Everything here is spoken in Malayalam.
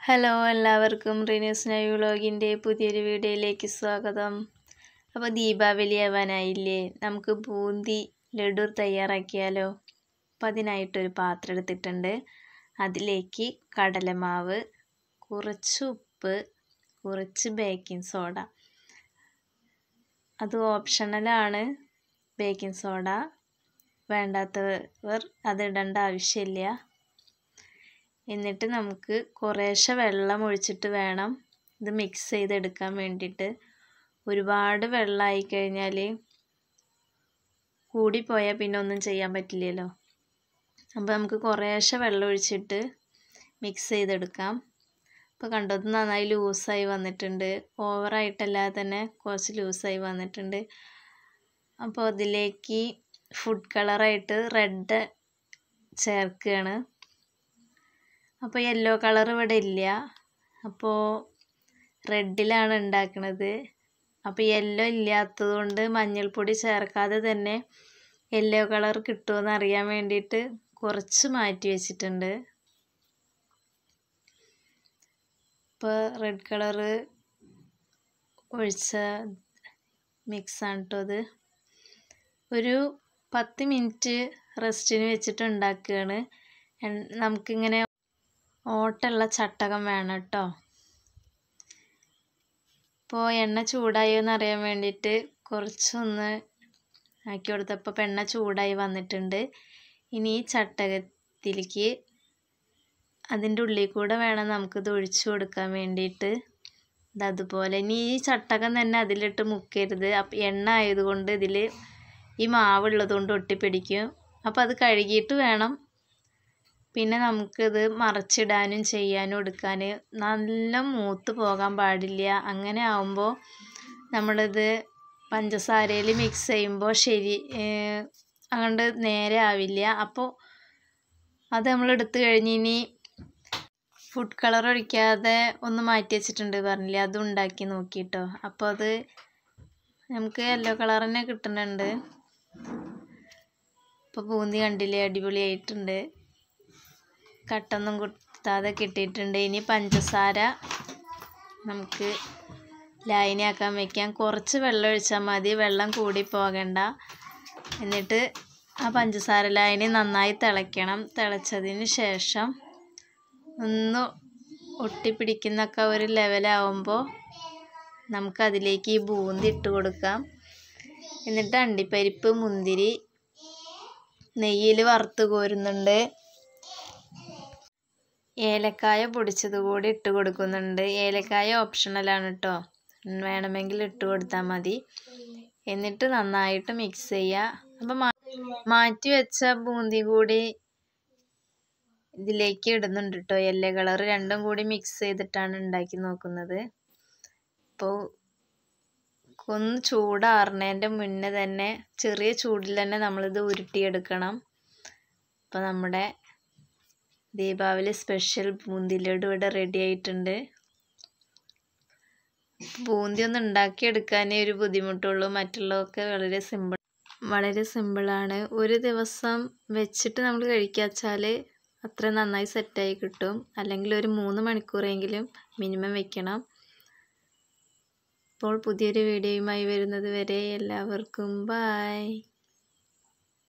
ഹലോ എല്ലാവർക്കും റിന്യൂസ് നൈ വ്ളോഗിൻ്റെ പുതിയൊരു വീഡിയോയിലേക്ക് സ്വാഗതം അപ്പോൾ ദീപാവലി ആവാനായില്ലേ നമുക്ക് ബൂന്തി ലഡു തയ്യാറാക്കിയാലോ അപ്പോൾ അതിനായിട്ടൊരു പാത്രം എടുത്തിട്ടുണ്ട് അതിലേക്ക് കടലമാവ് കുറച്ച് ഉപ്പ് കുറച്ച് ബേക്കിംഗ് സോഡ അത് ഓപ്ഷണലാണ് ബേക്കിംഗ് സോഡ വേണ്ടാത്തവർ അത് ഇടേണ്ട ആവശ്യമില്ല എന്നിട്ട് നമുക്ക് കുറേശ്ശെ വെള്ളം ഒഴിച്ചിട്ട് വേണം ഇത് മിക്സ് ചെയ്തെടുക്കാൻ വേണ്ടിയിട്ട് ഒരുപാട് വെള്ളമായി കഴിഞ്ഞാൽ കൂടിപ്പോയാൽ പിന്നെ ഒന്നും ചെയ്യാൻ പറ്റില്ലല്ലോ അപ്പോൾ നമുക്ക് കുറേശ്ശെ വെള്ളം ഒഴിച്ചിട്ട് മിക്സ് ചെയ്തെടുക്കാം അപ്പോൾ കണ്ടത് നന്നായി ലൂസായി വന്നിട്ടുണ്ട് ഓവറായിട്ടല്ലാതെ തന്നെ കുറച്ച് ലൂസായി വന്നിട്ടുണ്ട് അപ്പോൾ അതിലേക്ക് ഫുഡ് കളറായിട്ട് റെഡ് ചേർക്കുകയാണ് അപ്പോൾ യെല്ലോ കളർ ഇവിടെ ഇല്ല അപ്പോൾ റെഡിലാണ് ഉണ്ടാക്കുന്നത് അപ്പോൾ യെല്ലോ ഇല്ലാത്തത് കൊണ്ട് മഞ്ഞൾപ്പൊടി ചേർക്കാതെ തന്നെ യെല്ലോ കളർ കിട്ടുമെന്ന് അറിയാൻ വേണ്ടിയിട്ട് കുറച്ച് മാറ്റി വെച്ചിട്ടുണ്ട് ഇപ്പോൾ റെഡ് കളറ് ഒഴിച്ച മിക്സാണ് കേട്ടോ അത് ഒരു പത്ത് മിനിറ്റ് റെസ്റ്റിന് വെച്ചിട്ട് ഉണ്ടാക്കുകയാണ് നമുക്കിങ്ങനെ ഓട്ടുള്ള ചട്ടകം വേണം കേട്ടോ ഇപ്പോൾ എണ്ണ ചൂടായോ എന്ന് അറിയാൻ വേണ്ടിയിട്ട് കുറച്ചൊന്ന് ആക്കി കൊടുത്തപ്പോൾ എണ്ണ ചൂടായി വന്നിട്ടുണ്ട് ഇനി ഈ ചട്ടകത്തിലേക്ക് അതിൻ്റെ ഉള്ളിൽ കൂടെ വേണം നമുക്കിത് ഒഴിച്ചു കൊടുക്കാൻ വേണ്ടിയിട്ട് അതുപോലെ ഇനി ഈ ചട്ടകം തന്നെ അതിലിട്ട് മുക്കരുത് അപ്പം എണ്ണ ആയതുകൊണ്ട് ഇതിൽ ഈ മാവുള്ളത് കൊണ്ട് ഒട്ടിപ്പിടിക്കും അപ്പോൾ അത് കഴുകിയിട്ട് വേണം പിന്നെ നമുക്കിത് മറച്ചിടാനും ചെയ്യാനും എടുക്കാൻ നല്ല മൂത്ത് പോകാൻ പാടില്ല അങ്ങനെ ആവുമ്പോൾ നമ്മളിത് പഞ്ചസാരയിൽ മിക്സ് ചെയ്യുമ്പോൾ ശരി അങ്ങോട്ട് നേരെ ആവില്ല അപ്പോൾ അത് നമ്മൾ എടുത്തു കഴിഞ്ഞ് ഇനി ഫുഡ് കളർ ഒഴിക്കാതെ ഒന്ന് മാറ്റി വെച്ചിട്ടുണ്ട് പറഞ്ഞില്ലേ അതും ഉണ്ടാക്കി നോക്കിട്ടോ അപ്പോൾ അത് നമുക്ക് യെല്ലോ കളർ തന്നെ കിട്ടുന്നുണ്ട് ഇപ്പോൾ ബൂന്തി കണ്ടില്ലേ അടിപൊളിയായിട്ടുണ്ട് കട്ടൊന്നും കുത്താതെ കിട്ടിയിട്ടുണ്ട് ഇനി പഞ്ചസാര നമുക്ക് ലായനിയാക്കാൻ വെക്കാം കുറച്ച് വെള്ളം ഒഴിച്ചാൽ മതി വെള്ളം കൂടി പോകണ്ട എന്നിട്ട് ആ പഞ്ചസാര ലായനി നന്നായി തിളയ്ക്കണം തിളച്ചതിന് ശേഷം ഒന്ന് ഒട്ടിപ്പിടിക്കുന്നൊക്കെ ഒരു ലെവലാവുമ്പോൾ നമുക്കതിലേക്ക് ഈ ബൂന്തി ഇട്ട് കൊടുക്കാം എന്നിട്ട് അണ്ടിപ്പരിപ്പ് മുന്തിരി നെയ്യിൽ വറുത്ത് കോരുന്നുണ്ട് ഏലക്കായ പൊടിച്ചത് കൂടി ഇട്ട് കൊടുക്കുന്നുണ്ട് ഏലക്കായ ഓപ്ഷണലാണ് കേട്ടോ വേണമെങ്കിൽ ഇട്ട് കൊടുത്താൽ മതി എന്നിട്ട് നന്നായിട്ട് മിക്സ് ചെയ്യുക അപ്പം മാറ്റി വെച്ച ബൂന്തി കൂടി ഇതിലേക്ക് ഇടുന്നുണ്ട് കേട്ടോ യെല്ലോ കളർ രണ്ടും കൂടി മിക്സ് ചെയ്തിട്ടാണ് ഉണ്ടാക്കി നോക്കുന്നത് അപ്പോൾ ഒന്ന് ചൂടാറുന്നതിൻ്റെ മുന്നേ തന്നെ ചെറിയ ചൂടിൽ തന്നെ നമ്മളിത് ഉരുട്ടിയെടുക്കണം അപ്പോൾ നമ്മുടെ ദീപാവലി സ്പെഷ്യൽ ബൂന്തി ലഡു ഇവിടെ റെഡി ആയിട്ടുണ്ട് ബൂന്തി ഒന്ന് ഉണ്ടാക്കിയെടുക്കാനേ ഒരു ബുദ്ധിമുട്ടുള്ളൂ മറ്റുള്ളതൊക്കെ വളരെ സിമ്പിൾ വളരെ സിമ്പിളാണ് ഒരു ദിവസം വെച്ചിട്ട് നമ്മൾ കഴിക്കാച്ചാൽ അത്ര നന്നായി സെറ്റായി കിട്ടും അല്ലെങ്കിൽ ഒരു മൂന്ന് മണിക്കൂറെങ്കിലും മിനിമം വെക്കണം അപ്പോൾ പുതിയൊരു വീഡിയോയുമായി വരുന്നത് വരെ എല്ലാവർക്കും ബായ്